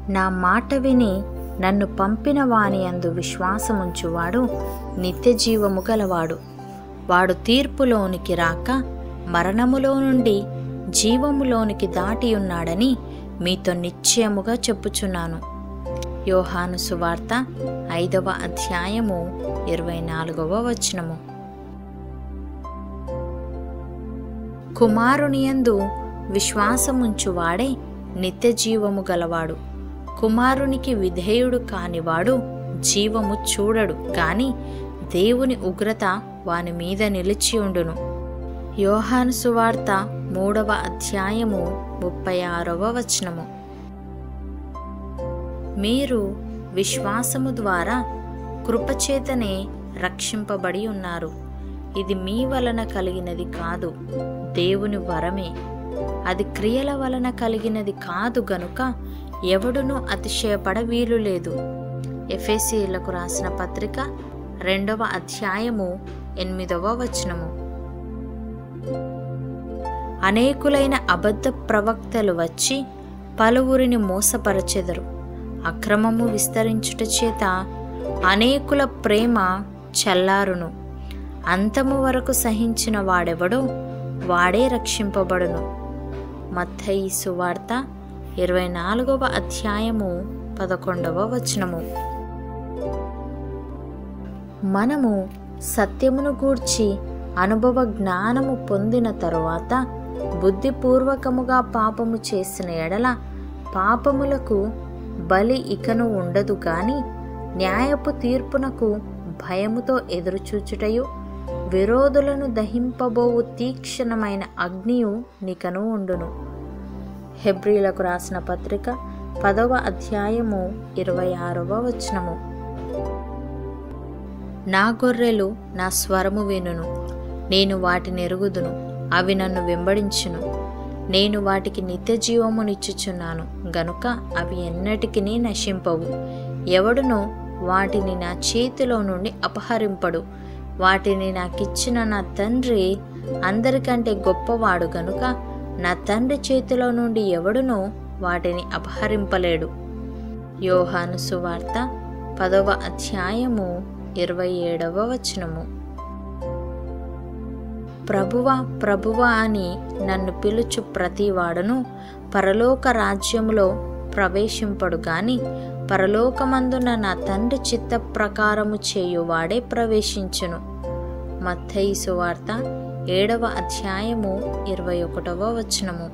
నా మాట విని నన్ను పంపిన వాని అందు విశ్వాసముంచువాడు నిత్య జీవము గలవాడు వాడు తీర్పులోనికి రాక మరణములో నుండి జీవములోనికి దాటి ఉన్నాడని మీతో నిశ్చయముగా చెప్పుచున్నాను యోహాను సువార్త ఐదవ అధ్యాయము ఇరవై నాలుగవ వచనము కుమారునియందు విశ్వాసముంచువాడే నిత్య జీవము గలవాడు కుమారునికి విధేయుడు కానివాడు జీవము చూడడు గాని దేవుని ఉగ్రత వాని మీద నిలిచి ఉండును యోహాను సువార్త మూడవ అధ్యాయము ముప్పై ఆరవ వచనము మీరు విశ్వాసము ద్వారా కృపచేతనే రక్షింపబడి ఉన్నారు ఇది మీ వలన కలిగినది కాదు దేవుని వరమే అది క్రియల వలన కలిగినది కాదు గనుక ఎవడునూ అతిశయపడ వీలు లేదు ఎఫ్ఎసీలకు రాసిన పత్రిక రెండవ అధ్యాయము ఎనిమిదవ వచనము అనేకులైన అబద్ధ ప్రవక్తలు వచ్చి పలువురిని మోసపరచెదరు అక్రమము విస్తరించుట చేత అనేకుల ప్రేమ చల్లారును అంతము వరకు సహించిన వాడెవడో వాడే రక్షింపబడును మత్తయి సువార్త ఇరవై నాలుగవ అధ్యాయము పదకొండవ వచనము మనము సత్యమును గూర్చి అనుభవ జ్ఞానము పొందిన తరువాత బుద్ధిపూర్వకముగా పాపము చేసిన ఎడల పాపములకు బలి ఇకను ఉండదు గాని న్యాయపు తీర్పునకు భయముతో ఎదురుచూచుటయు విరోధులను దహింపబోవు తీక్షణమైన అగ్నియు నికను ఉండును హెబ్రీలకు రాసిన పత్రిక పదవ అధ్యాయము ఇరవై ఆరవ వచనము నా గొర్రెలు నా స్వరము వినును నేను వాటిని ఎరుగుదును అవి నన్ను వెంబడించును నేను వాటికి నిత్య జీవమునిచ్చుచున్నాను గనుక అవి ఎన్నటికి నశింపవు ఎవడునో వాటిని నా చేతిలో నుండి అపహరింపడు వాటిని నాకిచ్చిన నా తండ్రి అందరికంటే గొప్పవాడు గనుక నా తండ్రి చేతిలో నుండి ఎవడునో వాటిని అపహరింపలేడు యోహాను సువార్త పదవ అధ్యాయము ఇరవై ఏడవ వచనము ప్రభువా ప్రభువా అని నన్ను పిలుచు ప్రతివాడును పరలోక రాజ్యములో ప్రవేశింపడు గాని పరలోకమందున నా తండ్రి చిత్త ప్రకారము చేయువాడే ప్రవేశించును మత్తయి సువార్త ఏడవ అధ్యాయము ఇరవై ఒకటవ వచనము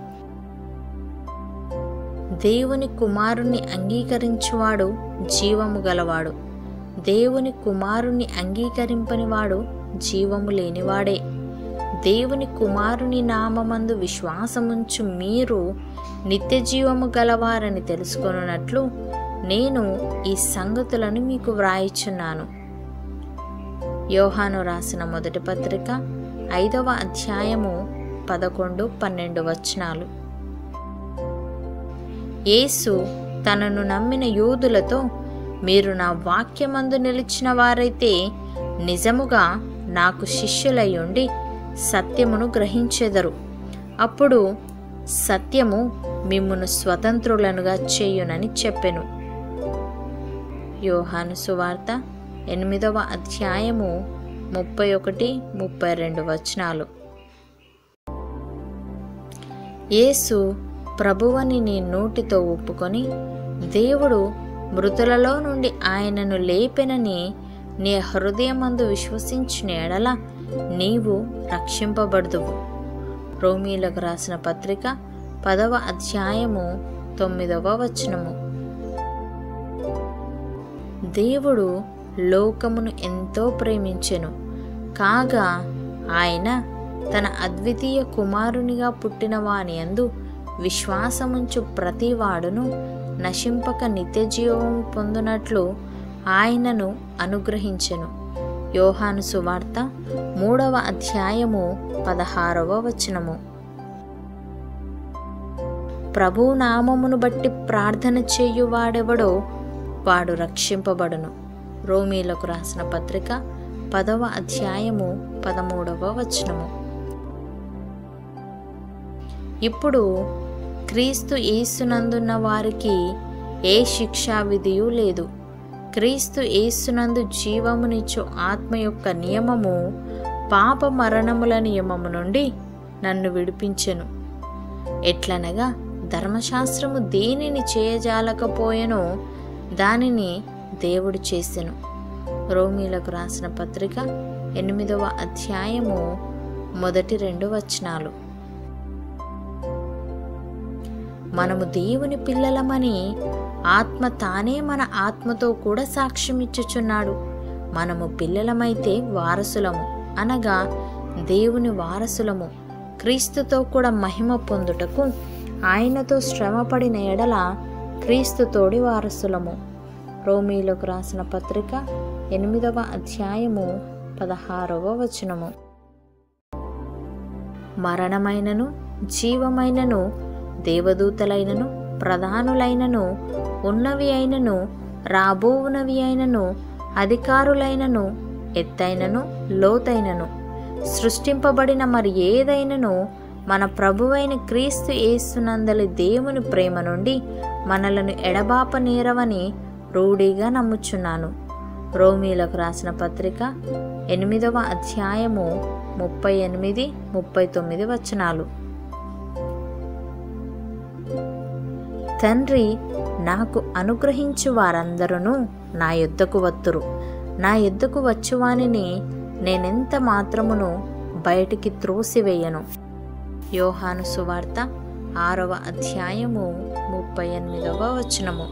దేవుని కుమారుణ్ణి అంగీకరించువాడు జీవము గలవాడు దేవుని కుమారుణ్ణి అంగీకరింపనివాడు జీవము లేనివాడే దేవుని కుమారుని నామమందు విశ్వాసముంచు మీరు నిత్య జీవము గలవారని తెలుసుకొనున్నట్లు నేను ఈ సంగతులను మీకు వ్రాయిచున్నాను యోహాను రాసిన మొదటి పత్రిక ఐదవ అధ్యాయము పదకొండు పన్నెండు వచనాలు యేసు తనను నమ్మిన యూదులతో మీరు నా వాక్యమందు నిలిచిన వారైతే నిజముగా నాకు శిష్యులయ్యుండి సత్యమును గ్రహించెదరు అప్పుడు సత్యము మిమ్మును స్వతంత్రులనుగా చేయునని చెప్పెను యోహాను సువార్త ఎనిమిదవ అధ్యాయము ముప్పై ఒకటి ముప్పై రెండు వచనాలు యేసు ప్రభువని నీ నోటితో ఒప్పుకొని దేవుడు మృతులలో నుండి ఆయనను లేపెనని నీ హృదయమందు విశ్వసించిన ఎడల నీవు రక్షింపబడుదువు రోమీలకు రాసిన పత్రిక పదవ అధ్యాయము తొమ్మిదవ వచనము దేవుడు లోకమును ఎంతో ప్రేమించెను కాగా ఆయన తన అద్వితీయ కుమారునిగా పుట్టిన వాని అందు విశ్వాసముంచు ప్రతివాడును నశింపక నిత్య జీవము పొందునట్లు ఆయనను అనుగ్రహించెను యోహాను సువార్త మూడవ అధ్యాయము పదహారవ వచనము ప్రభు నామమును బట్టి ప్రార్థన చేయువాడెవడో వాడు రక్షింపబడును రోమీలకు రాసిన పత్రిక పదవ అధ్యాయము పదమూడవ వచనము ఇప్పుడు క్రీస్తు యేసునందున్న వారికి ఏ శిక్షా విధియు లేదు క్రీస్తు యేసునందు జీవమునిచ్చు ఆత్మ యొక్క నియమము పాప మరణముల నియమము నుండి నన్ను విడిపించెను ఎట్లనగా ధర్మశాస్త్రము దేనిని చేయజాలకపోయెనో దానిని దేవుడు చేసెను రోమీలకు రాసిన పత్రిక ఎనిమిదవ అధ్యాయము మొదటి రెండు వచనాలు మనము దేవుని పిల్లలమని ఆత్మ తానే మన ఆత్మతో కూడా సాక్ష్యమిచ్చుచున్నాడు మనము పిల్లలమైతే వారసులము అనగా దేవుని వారసులము క్రీస్తుతో కూడా మహిమ పొందుటకు ఆయనతో శ్రమపడిన ఎడల క్రీస్తుతోడి వారసులము రోమీలకు రాసిన పత్రిక ఎనిమిదవ అధ్యాయము పదహారవ వచనము మరణమైనను జీవమైనను దేవదూతలైనను ప్రధానులైనను ఉన్నవి అయినను రాబోవునవి అయినను అధికారులైనను ఎత్తైనను లోతైనను సృష్టింపబడిన మరి ఏదైనను మన ప్రభువైన క్రీస్తు యేసునందలి దేవుని ప్రేమ నుండి మనలను ఎడబాప నేరవని రూఢిగా నమ్ముచున్నాను రోమీలకు రాసిన పత్రిక ఎనిమిదవ అధ్యాయము ముప్పై ఎనిమిది ముప్పై తొమ్మిది వచనాలు తండ్రి నాకు అనుగ్రహించు వారందరూ నా యుద్ధకు వత్తురు నా యుద్ధకు వచ్చువానిని నేనెంత మాత్రమును బయటికి త్రోసివేయను యోహాను సువార్త ఆరవ అధ్యాయము ముప్పై ఎనిమిదవ వచనము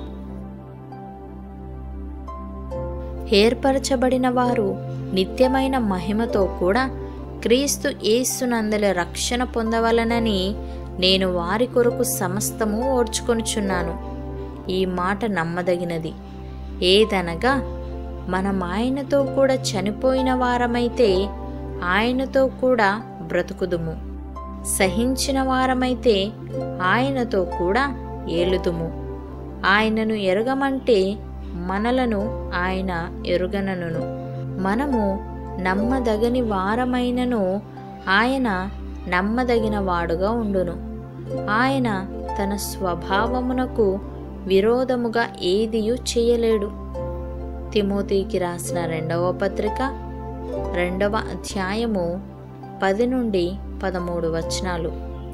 ఏర్పరచబడిన వారు నిత్యమైన మహిమతో కూడా క్రీస్తు యేసునందలి రక్షణ పొందవలనని నేను వారి కొరకు సమస్తము ఓర్చుకొనుచున్నాను ఈ మాట నమ్మదగినది ఏదనగా మనం ఆయనతో కూడా చనిపోయిన వారమైతే ఆయనతో కూడా బ్రతుకుదుము సహించిన వారమైతే ఆయనతో కూడా ఏలుదుము ఆయనను ఎరగమంటే మనలను ఆయన ఎరుగనను మనము నమ్మదగని వారమైనను ఆయన నమ్మదగిన వాడుగా ఉండును ఆయన తన స్వభావమునకు విరోధముగా ఏదియు చేయలేడు తిమోతికి రాసిన రెండవ పత్రిక రెండవ అధ్యాయము పది నుండి పదమూడు వచనాలు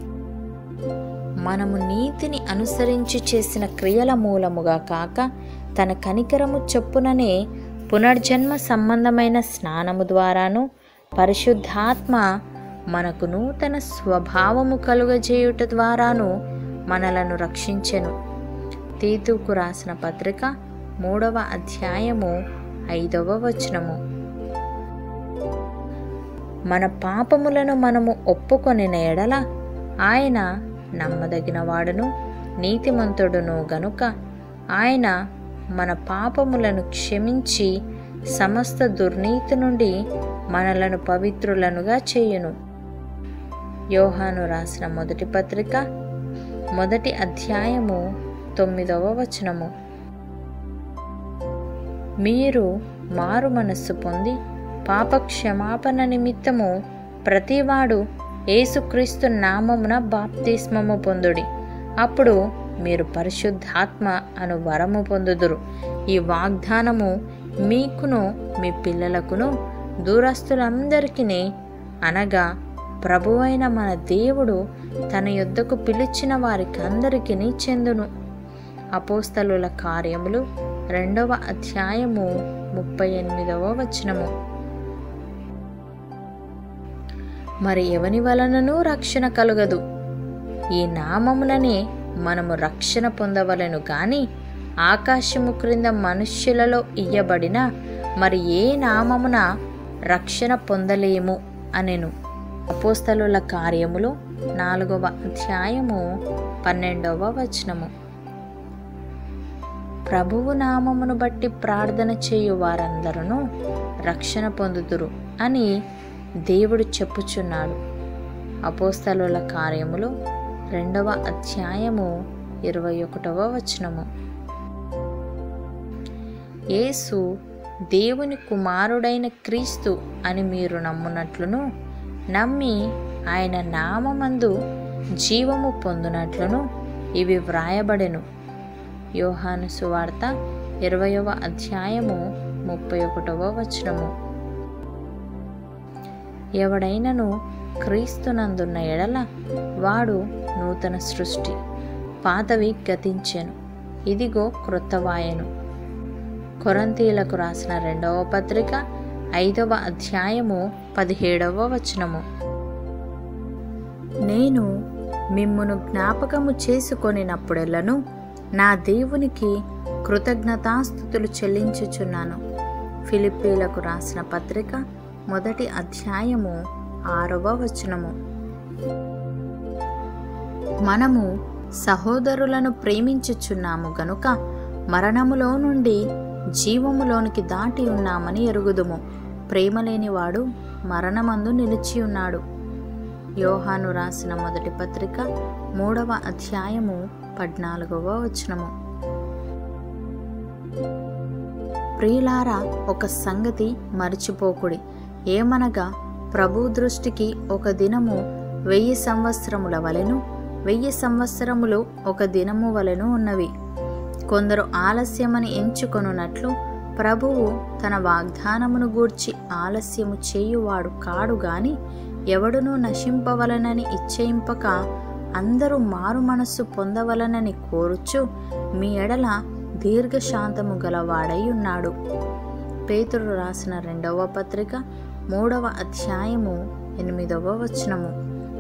మనము నీతిని అనుసరించి చేసిన క్రియల మూలముగా కాక తన కనికరము చొప్పుననే పునర్జన్మ సంబంధమైన స్నానము ద్వారాను పరిశుద్ధాత్మ మనకు నూతన స్వభావము కలుగజేయుట ద్వారాను మనలను రక్షించెను తీతుకు రాసిన పత్రిక మూడవ అధ్యాయము ఐదవ వచనము మన పాపములను మనము ఒప్పుకొనిన ఎడల ఆయన నమ్మదగిన వాడును నీతిమంతుడును గనుక ఆయన మన పాపములను క్షమించి సమస్త దుర్నీతి నుండి మనలను పవిత్రులనుగా చేయును యోహాను రాసిన మొదటి పత్రిక మొదటి అధ్యాయము తొమ్మిదవ వచనము మీరు మారు మనస్సు పొంది పాప క్షమాపణ నిమిత్తము ప్రతివాడు యేసుక్రీస్తు నామమున బాప్తిస్మము పొందుడి అప్పుడు మీరు పరిశుద్ధాత్మ అను వరము పొందుదురు ఈ వాగ్దానము మీకును మీ పిల్లలకును దూరస్తులందరికీ అనగా ప్రభువైన మన దేవుడు తన యొద్దకు పిలిచిన వారికి అందరికీ చెందును అపోస్తలుల కార్యములు రెండవ అధ్యాయము ముప్పై ఎనిమిదవ వచనము మరి ఎవని వలననూ రక్షణ కలుగదు ఈ నామముననే మనము రక్షణ పొందవలను గాని ఆకాశము క్రింద మనుష్యులలో ఇయ్యబడిన మరి ఏ నామమున రక్షణ పొందలేము అనెను అపోస్తలుల కార్యములు నాలుగవ అధ్యాయము పన్నెండవ వచనము ప్రభువు నామమును బట్టి ప్రార్థన చేయు వారందరూ రక్షణ పొందుదురు అని దేవుడు చెప్పుచున్నాడు అపోస్తలుల కార్యములు రెండవ అధ్యాయము ఇరవై ఒకటవ వచనము యేసు దేవుని కుమారుడైన క్రీస్తు అని మీరు నమ్మునట్లును నమ్మి ఆయన నామమందు జీవము పొందునట్లును ఇవి వ్రాయబడెను యోహాను సువార్త ఇరవయవ అధ్యాయము ముప్పై ఒకటవ వచనము ఎవడైనను క్రీస్తునందున్న ఎడల వాడు నూతన సృష్టి పాతవి గతించెను ఇదిగో క్రొత్తవాయను కొరంతీలకు రాసిన రెండవ పత్రిక ఐదవ అధ్యాయము పదిహేడవ వచనము నేను మిమ్మును జ్ఞాపకము చేసుకొనినప్పుడెల్లను నా దేవునికి కృతజ్ఞతాస్థుతులు చెల్లించుచున్నాను ఫిలిప్పీలకు రాసిన పత్రిక మొదటి అధ్యాయము ఆరవ వచనము మనము సహోదరులను ప్రేమించుచున్నాము గనుక మరణములో నుండి జీవములోనికి దాటి ఉన్నామని ఎరుగుదుము ప్రేమ లేనివాడు మరణమందు నిలిచి ఉన్నాడు యోహాను రాసిన మొదటి పత్రిక మూడవ అధ్యాయము పద్నాలుగవ వచనము ప్రియులారా ఒక సంగతి మరిచిపోకుడి ఏమనగా ప్రభు దృష్టికి ఒక దినము వెయ్యి సంవత్సరముల వలెను వెయ్యి సంవత్సరములు ఒక దినము వలెను ఉన్నవి కొందరు ఆలస్యమని ఎంచుకొనున్నట్లు ప్రభువు తన వాగ్దానమును గూర్చి ఆలస్యము చేయువాడు కాడు గాని ఎవడునూ నశింపవలనని ఇచ్చయింపక అందరూ మారు మనస్సు పొందవలనని కోరుచు మీ ఎడల దీర్ఘశాంతము గలవాడై ఉన్నాడు పేతురు రాసిన రెండవ పత్రిక మూడవ అధ్యాయము ఎనిమిదవ వచనము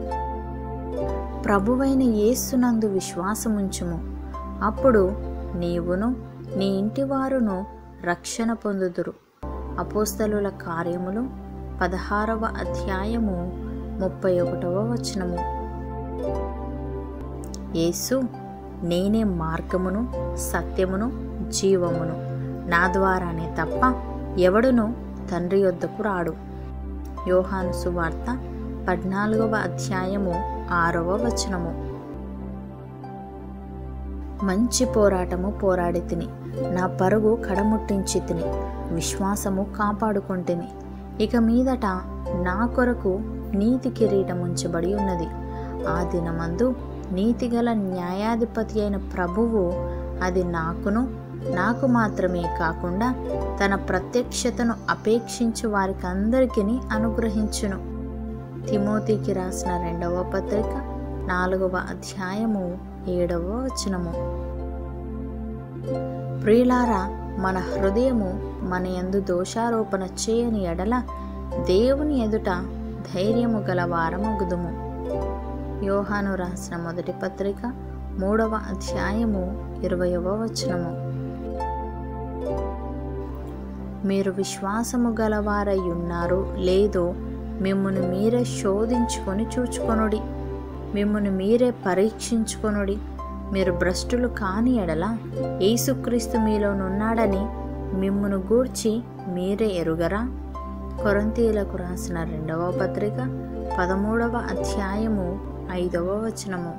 ప్రభువైన యేసునందు విశ్వాసముంచుము అప్పుడు నీవును నీ ఇంటివారును రక్షణ పొందుదురు అపోస్తలుల కార్యములు పదహారవ అధ్యాయము ముప్పై ఒకటవ వచనము యేసు నేనే మార్గమును సత్యమును జీవమును నా ద్వారానే తప్ప ఎవడును తండ్రి యొద్దకు రాడు యోహాను సువార్త పద్నాలుగవ అధ్యాయము ఆరవ వచనము మంచి పోరాటము పోరాడి తిని నా పరుగు కడముట్టించి తిని విశ్వాసము కాపాడుకొంటిని ఇక మీదట నా కొరకు నీతి కిరీటం ఉంచబడి ఉన్నది ఆ దినమందు నీతిగల న్యాయాధిపతి అయిన ప్రభువు అది నాకును నాకు మాత్రమే కాకుండా తన ప్రత్యక్షతను అపేక్షించు వారికి అందరికీ అనుగ్రహించును తిమోతికి రాసిన రెండవ పత్రిక నాలుగవ అధ్యాయము ఏడవ వచనము ప్రియులారా మన హృదయము మన యందు దోషారోపణ చేయని ఎడల దేవుని ఎదుట ధైర్యము గల వారమగుదుము యోహాను రాసిన మొదటి పత్రిక మూడవ అధ్యాయము ఇరవయవ వచనము మీరు విశ్వాసము గలవారై ఉన్నారు లేదో మిమ్మును మీరే శోధించుకొని చూచుకొనుడి మిమ్మును మీరే పరీక్షించుకొనుడి మీరు భ్రష్టులు కాని ఎడల యేసుక్రీస్తు మీలోనున్నాడని మిమ్మును గూర్చి మీరే ఎరుగరా కొరంతీలకు రాసిన రెండవ పత్రిక పదమూడవ అధ్యాయము ఐదవ వచనము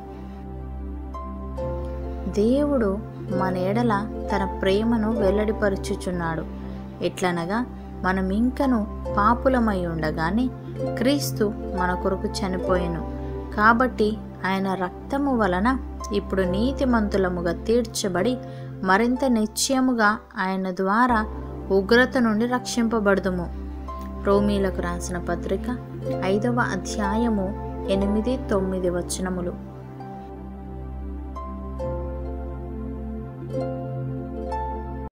దేవుడు మన ఎడల తన ప్రేమను వెల్లడిపరుచుచున్నాడు ఎట్లనగా మనం ఇంకను పాపులమై ఉండగానే క్రీస్తు మన కొరకు చనిపోయెను కాబట్టి ఆయన రక్తము వలన ఇప్పుడు నీతిమంతులముగా తీర్చబడి మరింత నిశ్చయముగా ఆయన ద్వారా ఉగ్రత నుండి రక్షింపబడుదుము రోమీలకు రాసిన పత్రిక ఐదవ అధ్యాయము ఎనిమిది తొమ్మిది వచనములు